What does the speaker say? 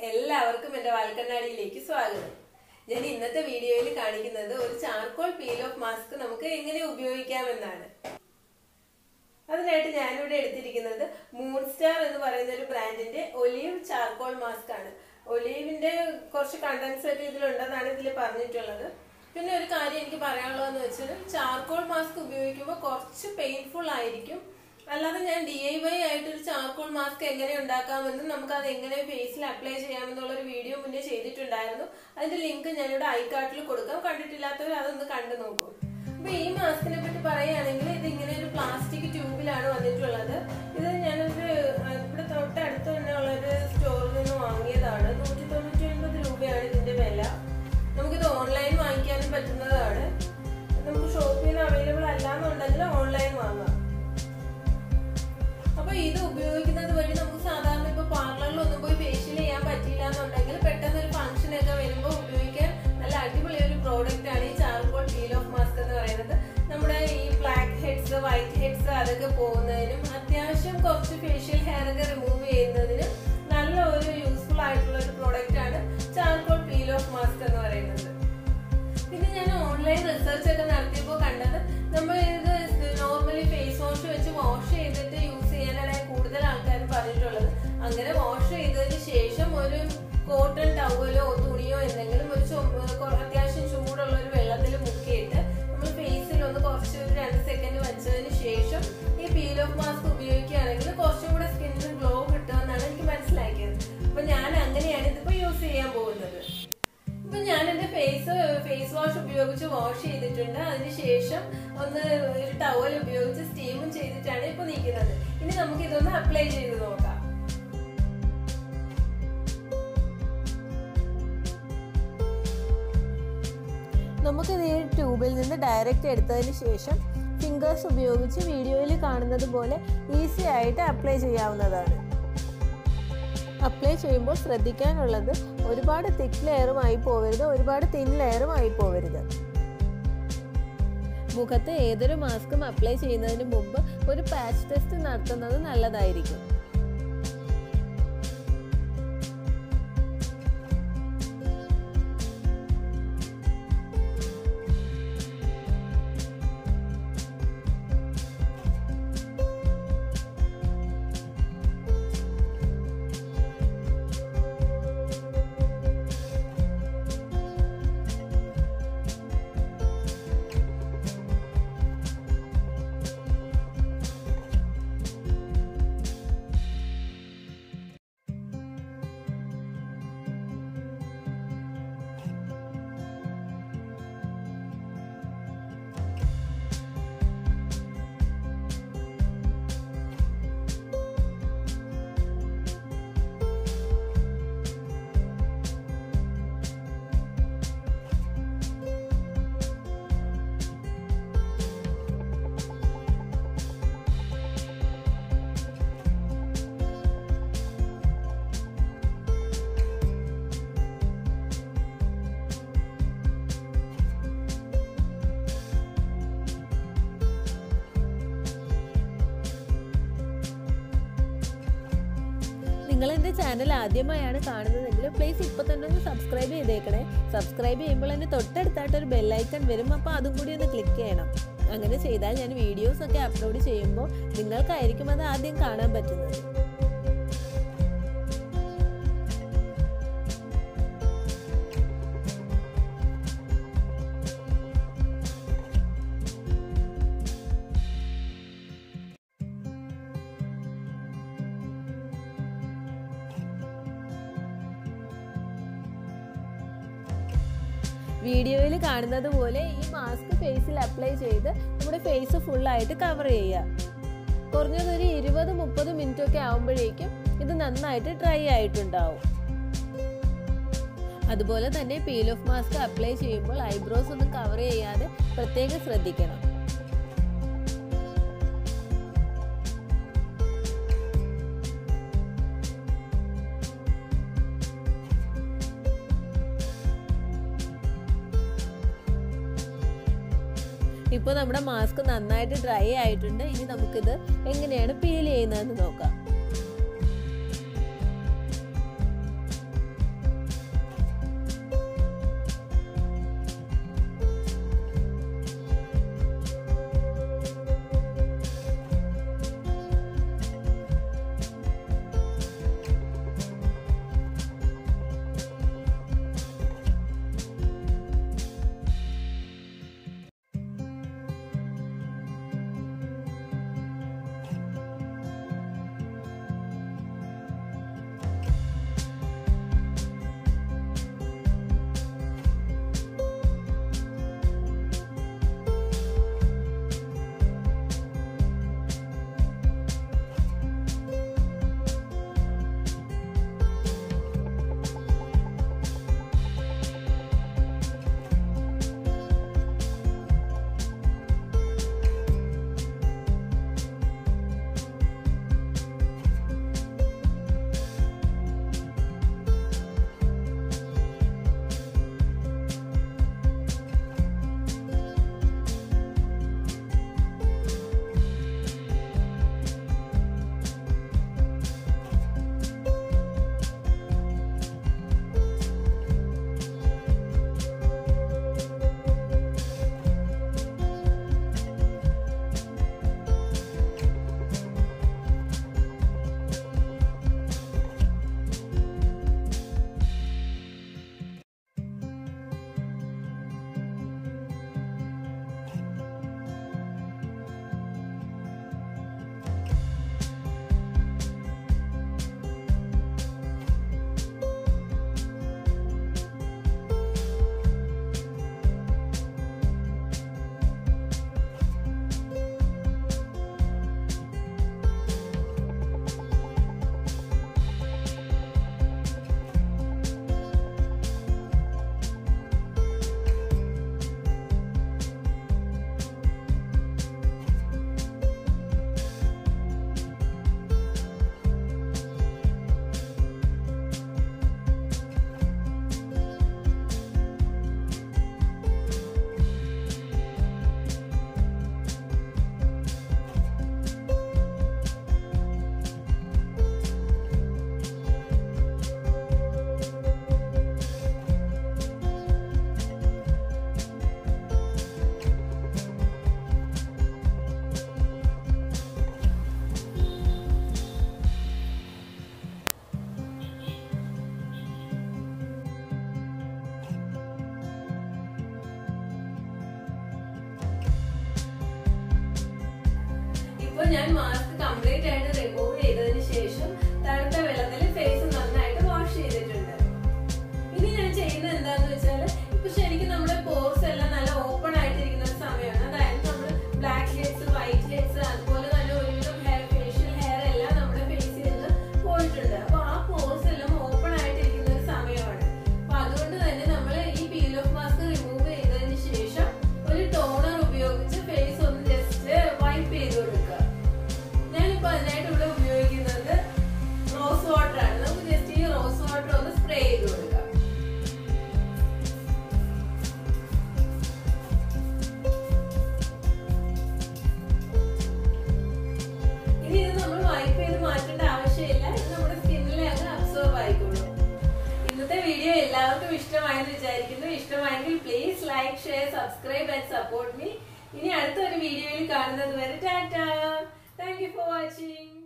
എല്ലാവർക്കും എന്റെ വാൽക്കണ്ണാടിയിലേക്ക് സ്വാഗതം ഞാൻ ഇന്നത്തെ വീഡിയോയിൽ കാണിക്കുന്നത് ഒരു ചാർക്കോൾ പീൽ ഓഫ് മാസ്ക് നമുക്ക് എങ്ങനെ ഉപയോഗിക്കാമെന്നാണ് അതിനായിട്ട് ഞാനിവിടെ എടുത്തിരിക്കുന്നത് മൂൺ സ്റ്റാർ എന്ന് പറയുന്ന ഒരു ബ്രാൻഡിന്റെ ഒലീവ് ചാർക്കോൾ മാസ്ക് ആണ് ഒലീവിന്റെ കുറച്ച് കണ്ടൻസ് ഒക്കെ ഇതിലുണ്ടെന്നാണ് ഇതിൽ പറഞ്ഞിട്ടുള്ളത് പിന്നെ ഒരു കാര്യം എനിക്ക് പറയാനുള്ളതെന്ന് വെച്ചാൽ ചാർക്കോൾ മാസ്ക് ഉപയോഗിക്കുമ്പോൾ കുറച്ച് പെയിൻഫുൾ ആയിരിക്കും അല്ലാതെ ഞാൻ ഡി ഐ വൈ ആയിട്ട് ഒരു ചാർക്കോൾ മാസ്ക് എങ്ങനെ ഉണ്ടാക്കാമെന്നും നമുക്ക് അത് എങ്ങനെ ഫേസിൽ അപ്ലൈ ചെയ്യാമെന്നുള്ള ഒരു വീഡിയോ മുന്നേ ചെയ്തിട്ടുണ്ടായിരുന്നു അതിന്റെ ലിങ്ക് ഞാനിവിടെ ഐക്കാർട്ടിൽ കൊടുക്കാം കണ്ടിട്ടില്ലാത്തവർ അതൊന്ന് കണ്ടു നോക്കൂ അപ്പൊ ഈ മാസ്കിനെ പറ്റി പറയുകയാണെങ്കിൽ ഇത് ഇങ്ങനെ ഒരു പ്ലാസ്റ്റിക് ട്യൂബിലാണ് വന്നിട്ടുള്ളത് ഇത് ഞാനൊരു അഹ് ഇവിടെ തൊട്ടടുത്ത് തന്നെ ഉള്ളൊരു സ്റ്റോറിൽ നിന്ന് വാങ്ങിയതാണ് നൂറ്റി തൊണ്ണൂറ്റി ഒൻപത് രൂപയാണ് ഇതിന്റെ വില നമുക്കിത് ഓൺലൈൻ വാങ്ങിക്കാനും പറ്റുന്നതാണ് നമുക്ക് ഷോപ്പിൽ നിന്ന് അവൈലബിൾ അല്ലാന്നുണ്ടെങ്കിൽ ഓൺലൈൻ വാങ്ങാം അപ്പൊ ഇത് ഉപയോഗിക്കുന്നത് വഴി നമുക്ക് സാധാരണ ഇപ്പൊ പാർലറിലൊന്നും പോയി ഫേഷ്യൽ ചെയ്യാൻ പറ്റില്ല എന്നുണ്ടെങ്കിൽ പെട്ടെന്ന് ഒരു ഫംഗ്ഷൻ ഒക്കെ വരുമ്പോൾ ഉപയോഗിക്കാൻ നല്ല അടിപൊളി ഒരു പ്രോഡക്റ്റ് ആണ് ഈ ചാർക്കോൾ പീൽ ഓഫ് മാസ്ക് എന്ന് പറയുന്നത് നമ്മുടെ ഈ ബ്ലാക്ക് ഹെഡ്സ് വൈറ്റ് ഹെഡ്സ് അതൊക്കെ പോകുന്നതിനും അത്യാവശ്യം കുറച്ച് ഫേഷ്യൽ ഹെയർ ഒക്കെ റിമൂവ് ചെയ്യുന്നതിനും നല്ല ഒരു യൂസ്ഫുൾ ആയിട്ടുള്ള ഒരു പ്രോഡക്റ്റ് ആണ് ചാർക്കോൾ പീൽ ഓഫ് മാസ്ക് എന്ന് പറയുന്നത് പിന്നെ ഞാൻ ഓൺലൈൻ റിസർച്ച് ഒക്കെ നടത്തിയപ്പോൾ കണ്ടത് നമ്മൾ ഇത് നോർമലി ഫേസ് വാഷ് വെച്ച് വാഷ് ചെയ്തിട്ട് യൂസ് ചെയ്യാനാണ് കൂടുതൽ ആൾക്കാർ പറഞ്ഞിട്ടുള്ളത് അങ്ങനെ വാഷ് ചെയ്തതിന് ശേഷം ഒരു കോട്ടൺ ടവലോ തുണിയോ എന്തെങ്കിലും ഒരു ചുമ- കൊ- അത്യാവശ്യം ചൂടുള്ള ഒരു വെള്ളത്തിൽ മുക്കിയിട്ട് നമ്മൾ ഫേസിൽ ഒന്ന് കുറച്ച് ഒരു രണ്ട് സെക്കൻഡ് വെച്ചതിന് ശേഷം ഈ പീൽ ഓഫ് മാസ്ക് ഉപയോഗിക്കുകയാണെങ്കിൽ കുറച്ചും കൂടെ സ്കിന്നിന് ഗ്ലോ കിട്ടുമെന്നാണ് എനിക്ക് മനസ്സിലാക്കിയത് അപ്പൊ ഞാൻ അങ്ങനെയാണ് ഇതിപ്പോ യൂസ് ചെയ്യാൻ പോകുന്നത് ഇപ്പൊ ഞാൻ എന്റെ ഫേസ് ഫേസ് വാഷ് ഉപയോഗിച്ച് വാഷ് ചെയ്തിട്ടുണ്ട് അതിനുശേഷം ഒന്ന് ഒരു ടവൽ ഉപയോഗിച്ച് സ്റ്റീമും ചെയ്തിട്ടാണ് ഇപ്പൊ നിൽക്കുന്നത് ഇനി നമുക്ക് ഇതൊന്ന് അപ്ലൈ ചെയ്ത് നോക്കാം നമുക്കിത് ഈ ട്യൂബിൽ നിന്ന് ഡയറക്റ്റ് എടുത്തതിന് ശേഷം ഫിംഗേഴ്സ് ഉപയോഗിച്ച് വീഡിയോയിൽ കാണുന്നത് പോലെ ഈസി ആയിട്ട് അപ്ലൈ ചെയ്യാവുന്നതാണ് അപ്ലൈ ചെയ്യുമ്പോൾ ശ്രദ്ധിക്കാനുള്ളത് ഒരുപാട് തിക്ക് ലെയറും ആയി പോവരുത് ഒരുപാട് തിൻ ലെയറും ആയി പോവരുത് മുഖത്ത് ഏതൊരു മാസ്കും അപ്ലൈ ചെയ്യുന്നതിന് മുമ്പ് ഒരു പാച്ച് ടെസ്റ്റ് നടത്തുന്നത് നല്ലതായിരിക്കും നിങ്ങൾ എൻ്റെ ചാനൽ ആദ്യമായാണ് കാണുന്നതെങ്കിൽ പ്ലീസ് ഇപ്പോൾ തന്നെ ഒന്ന് സബ്സ്ക്രൈബ് ചെയ്തേക്കണേ സബ്സ്ക്രൈബ് ചെയ്യുമ്പോൾ തന്നെ തൊട്ടടുത്തായിട്ട് ഒരു ബെല്ലൈക്കൺ വരും അപ്പോൾ അതും കൂടി ഒന്ന് ക്ലിക്ക് ചെയ്യണം അങ്ങനെ ചെയ്താൽ ഞാൻ വീഡിയോസ് ഒക്കെ അപ്ലോഡ് ചെയ്യുമ്പോൾ നിങ്ങൾക്കായിരിക്കും അത് ആദ്യം കാണാൻ പറ്റുന്നത് വീഡിയോയിൽ കാണുന്നത് പോലെ ഈ മാസ്ക് ഫേസിൽ അപ്ലൈ ചെയ്ത് നമ്മുടെ ഫേസ് ഫുള്ളായിട്ട് കവർ ചെയ്യുക കുറഞ്ഞത് ഒരു ഇരുപത് മുപ്പത് മിനിറ്റ് ഒക്കെ ആകുമ്പോഴേക്കും ഇത് നന്നായിട്ട് ഡ്രൈ ആയിട്ടുണ്ടാവും അതുപോലെ തന്നെ പീൽ ഓഫ് മാസ്ക് അപ്ലൈ ചെയ്യുമ്പോൾ ഐബ്രോസ് ഒന്നും കവർ ചെയ്യാതെ പ്രത്യേകം ശ്രദ്ധിക്കണം ഇപ്പോൾ നമ്മുടെ മാസ്ക് നന്നായിട്ട് ഡ്രൈ ആയിട്ടുണ്ട് ഇനി നമുക്കിത് എങ്ങനെയാണ് പീൽ ചെയ്യുന്നതെന്ന് നോക്കാം ഞാൻ മാസ്ക് കംപ്ലീറ്റ് ആയിട്ട് റിമൂവ് ചെയ്തതിന് ശേഷം തണുത്ത വെള്ളത്തിൽ ഫേസ് നന്നായിട്ട് വാഷ് ചെയ്തിട്ടുണ്ട് ഇനി ഞാൻ ചെയ്യുന്നത് എന്താന്ന് വെച്ചാൽ ഇപ്പൊ ശരിക്കും നമ്മുടെ പോർസ് എല്ലാം നല്ല ഓപ്പൺ ആയിട്ടിരിക്കുന്ന ഒരു സമയമാണ് അതായത് നമ്മൾ ബ്ലാക്ക് ഹെഡ്സ് വൈറ്റ് ഹെഡ്സ് അതുപോലെ തന്നെ ഒരുവിധം ഹെയർ ഫേഷ്യൽ ഹെയർ എല്ലാം നമ്മുടെ ഫേസിൽ നിന്ന് പോയിട്ടുണ്ട് അപ്പൊ ആ പോർസ് എല്ലാം ഓപ്പൺ ആയിട്ടിരിക്കുന്ന ഒരു സമയമാണ് അപ്പൊ അതുകൊണ്ട് തന്നെ നമ്മൾ ഈ പീൽ ഓഫ് മാസ്ക് റിമൂവ് ചെയ്തതിന് ശേഷം ഒരു ടോണർ ഉപയോഗിച്ച് ഫേസ് ഒന്ന് ജസ്റ്റ് വൈപ്പ് ചെയ്ത് കൊടുക്കുക ഞാനിപ്പോ അതിനായിട്ട് ഇവിടെ ഉപയോഗിക്കുന്നത് റോസ് വാട്ടർ ആണ് നമുക്ക് ജസ്റ്റ് ഈ റോസ് വാട്ടർ ഒന്ന് സ്പ്രേ ചെയ്ത് കൊടുക്കാം ഇനി ഇത് നമ്മൾ വൈപ്പ് ചെയ്ത് മാറ്റേണ്ട ആവശ്യമില്ല ഇത് നമ്മുടെ സ്കിന്നിലെ അങ്ങ് അബ്സോർബ് ആയിക്കോളും ഇന്നത്തെ വീഡിയോ എല്ലാവർക്കും ഇഷ്ടമായെന്ന് വിചാരിക്കുന്നു ഇഷ്ടമായെങ്കിൽ please like share subscribe and support me ഇനി അടുത്തൊരു വീഡിയോയിൽ കാണുന്നത് വരെ tata thank you for watching